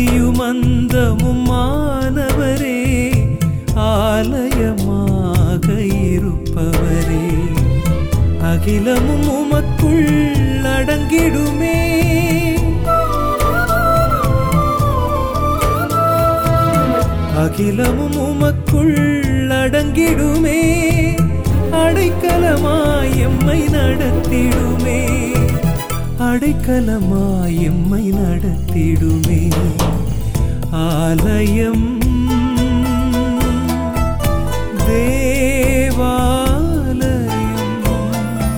ஆதியும் அந்தமும் மாணவரே ஆலயமாக இருப்பவரே அகிலமும் உமக்குள் அடங்கிடுமே அகிலமும் உமக்குள் அடங்கிடுமே அடைக்கலமாய் எம்மை நடத்திடுமே அடைக்கலமாய் எம்மை நடத்திடுமே ஆலயம் தேவாலயம்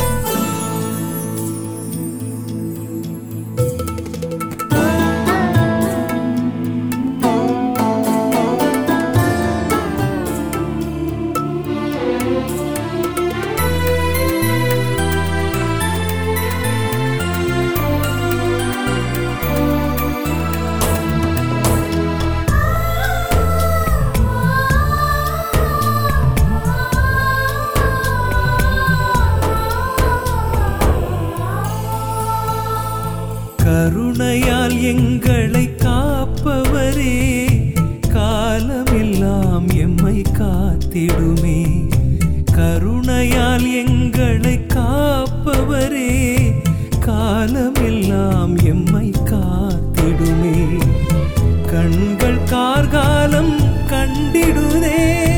கருணையால் எங்களை காப்பவரே காலமெல்லாம் எம்மை காத்திடுமே கருணையால் எங்களை காப்பவரே காலமெல்லாம் எம்மை காத்திடுமே கண்கள் கார்காலம் கண்டிடுதே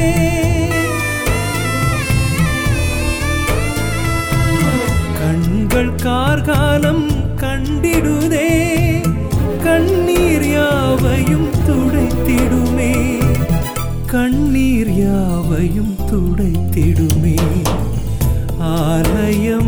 கண்கள் கார்காலம் கண்டிடுதே கண்ணீர் யாவையும் துடைத்திடுமே கண்ணீர் யாவையும் துடைத்திடுமே ஆலயம்